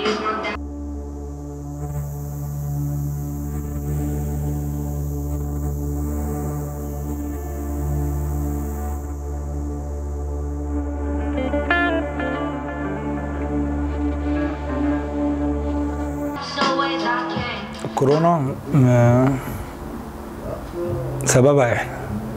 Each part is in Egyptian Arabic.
كورونا م- سببها احنا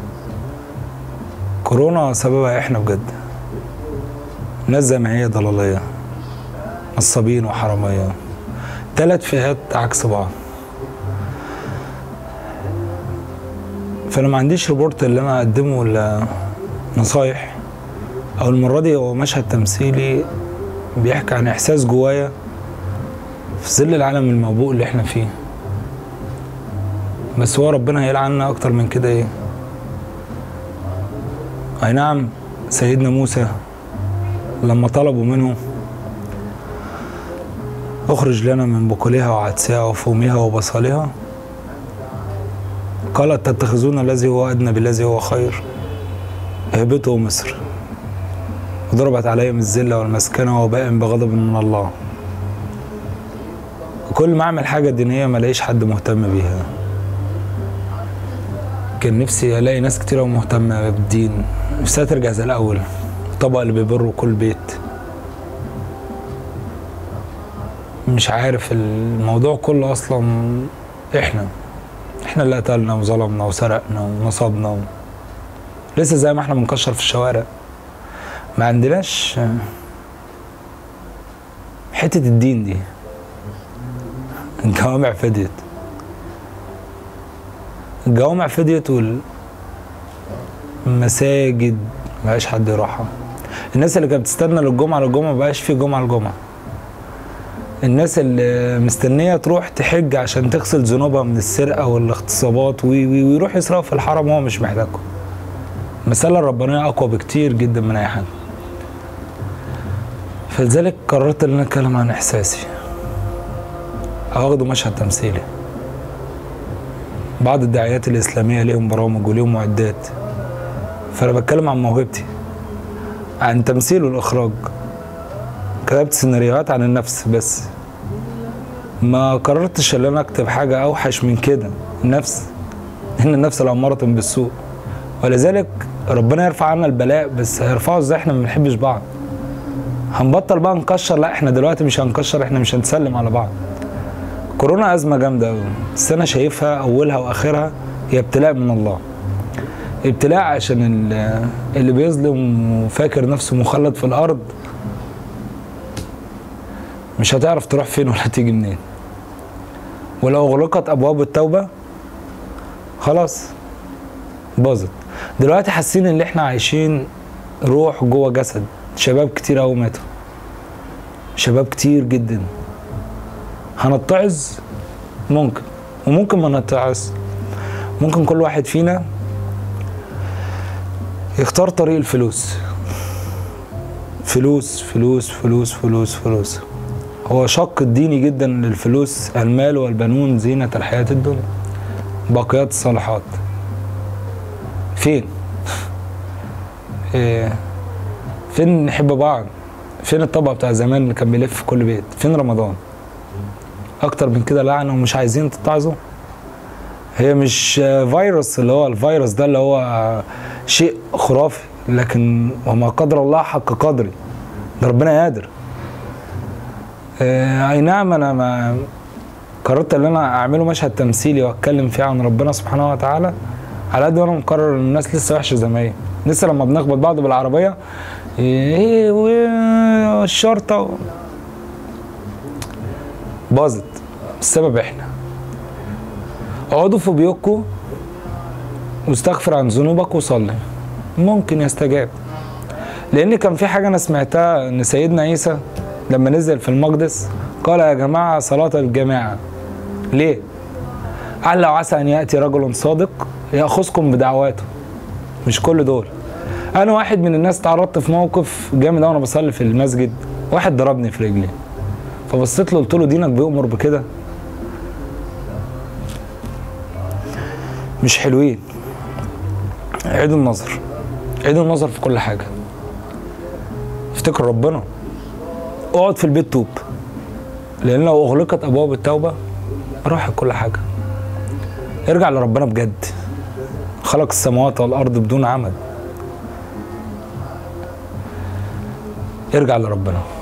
كورونا سببها احنا بجد ناس زي ما هي ضلالية نصابين وحرامية تلات فئات عكس بعض فانا ما عنديش ريبورت اللي انا اقدمه ولا نصايح او المرة دي هو مشهد تمثيلي بيحكي عن احساس جوايا في ظل العالم الموبوء اللي احنا فيه بس هو ربنا هيلعننا اكتر من كده ايه اي نعم سيدنا موسى لما طلبوا منه اخرج لنا من بقولها وعدسها وفومها وبصلها قال تتخذون الذي هو ادنى بالذي هو خير اهبطوا مصر وضربت عليهم الذله والمسكنه وباء بغضب من الله كل ما اعمل حاجه دينيه ما الاقيش حد مهتم بيها كان نفسي الاقي ناس كتير مهتمه بالدين نفسها ترجع زي الاول الطبق اللي بيبروا كل بيت مش عارف الموضوع كله اصلا احنا احنا اللي قتلنا وظلمنا وسرقنا ونصبنا و... لسه زي ما احنا بنكشر في الشوارع ما عندناش حته الدين دي الجوامع فديت الجوامع فديت والمساجد مبقاش حد يروحها الناس اللي كانت بتستنى للجمعة للجمعة مبقاش في جمعة للجمعة الناس اللي مستنية تروح تحج عشان تغسل ذنوبها من السرقة والاغتصابات وي وي ويروح يسرقوا في الحرم وهو مش محتاجهم المسألة الربانية أقوى بكتير جدا من أي حاجة فلذلك قررت إن أنا أتكلم عن إحساسي هاخده مشهد تمثيلي بعض الداعيات الإسلامية ليهم برامج وليهم معدات فأنا بتكلم عن موهبتي عن تمثيل والإخراج كتبت سيناريوهات عن النفس بس ما قررتش ان انا اكتب حاجه اوحش من كده النفس ان النفس الاماره بالسوء ولذلك ربنا يرفع عنا البلاء بس هيرفعه ازاي احنا ما بنحبش بعض هنبطل بقى نكشر لا احنا دلوقتي مش هنكشر احنا مش هنسلم على بعض كورونا ازمه جامده قوي بس انا شايفها اولها واخرها هي ابتلاء من الله ابتلاء عشان ال- اللي بيظلم وفاكر نفسه مخلد في الارض مش هتعرف تروح فين ولا تيجي منين ولو اغلقت ابواب التوبه خلاص باظت دلوقتي حاسين ان احنا عايشين روح جوه جسد شباب كتير قوي ماتوا شباب كتير جدا هنتعظ ممكن وممكن ما نتعظ ممكن كل واحد فينا يختار طريق الفلوس فلوس فلوس فلوس فلوس فلوس هو شق الديني جدا للفلوس المال والبنون زينة الحياة الدنيا باقيات الصالحات فين إيه فين نحب بعض فين الطبق بتاع زمان اللي كان بيلف في كل بيت فين رمضان اكتر من كده لعنة ومش عايزين تتعظوا هي مش آه، فيروس اللي هو الفيروس ده اللي هو آه، شيء خرافي لكن وما قدر الله حق قدري ده ربنا قادر آه، اي نعم انا ما قررت ان انا اعمله مشهد تمثيلي واتكلم فيه عن ربنا سبحانه وتعالى على قد ما انا مقرر ان الناس لسه وحشه زي ما هي لسه لما بنخبط بعض بالعربيه ايه والشرطه و... باظت السبب احنا اقعدوا في بيوتكم واستغفر عن ذنوبك وصلي ممكن يستجاب لان كان في حاجه انا سمعتها ان سيدنا عيسى لما نزل في المقدس قال يا جماعه صلاه الجماعه ليه قال لو عسى ان ياتي رجل صادق ياخذكم بدعواته مش كل دول انا واحد من الناس تعرضت في موقف جامد وانا بصلي في المسجد واحد ضربني في رجلي فبصيت له قلت له دينك بيؤمر بكده مش حلوين عيد النظر عيد النظر في كل حاجه افتكر ربنا اقعد في البيت توب لان لو اغلقت ابواب التوبه راحت كل حاجه ارجع لربنا بجد خلق السماوات والارض بدون عمد ارجع لربنا